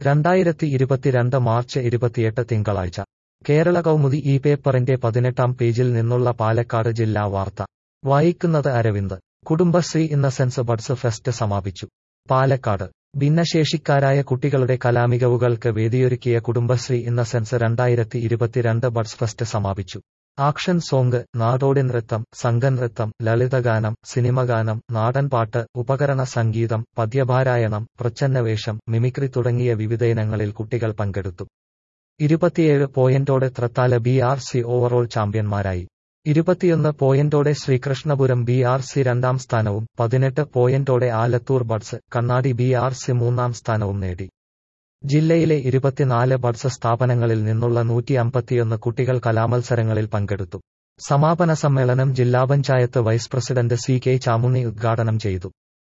രണ്ടായിരത്തി ഇരുപത്തിരണ്ട് മാർച്ച് ഇരുപത്തിയെട്ട് തിങ്കളാഴ്ച കേരള കൗമുദി ഈ പേപ്പറിന്റെ പതിനെട്ടാം പേജിൽ നിന്നുള്ള പാലക്കാട് ജില്ലാ വാർത്ത വായിക്കുന്നത് Aravind Kudumbashree innocence buds fest സമാപിച്ചു പാലക്കാട് ഭിന്നശേഷിക്കാരായ കുട്ടികളുടെ കലാമികവുകൾക്ക് വേദിയൊരുക്കിയ കുടുംബശ്രീ ഇന്നസെൻസ് രണ്ടായിരത്തി ഇരുപത്തിരണ്ട് ബഡ്സ് ഫെസ്റ്റ് സമാപിച്ചു ആക്ഷൻ സോങ് നാടോടി നൃത്തം സംഘനൃത്തം ലളിതഗാനം സിനിമഗാനം നാടൻപാട്ട് ഉപകരണ സംഗീതം പദ്യപാരായണം പ്രച്ഛന്നവേഷം മിമിക്രി തുടങ്ങിയ വിവിധയിനങ്ങളിൽ കുട്ടികൾ പങ്കെടുത്തു ഇരുപത്തിയേഴ് പോയിന്റോടെ Thrithala B R C overall ചാമ്പ്യന്മാരായി ഇരുപത്തിയൊന്ന് പോയിന്റോടെ ശ്രീകൃഷ്ണപുരം ബി ആർ സി രണ്ടാം സ്ഥാനവും പതിനെട്ട് പോയിന്റോടെ Alathur buds Kannadi B R C മൂന്നാം സ്ഥാനവും നേടി ജില്ലയിലെ ഇരുപത്തിനാല് ബഡ്സ് സ്ഥാപനങ്ങളിൽ നിന്നുള്ള നൂറ്റി അമ്പത്തിയൊന്ന് കുട്ടികൾ കലാമത്സരങ്ങളിൽ പങ്കെടുത്തു സമാപന സമ്മേളനം ജില്ലാ panchayat vice president C K Chamunni ഉദ്ഘാടനം ചെയ്തു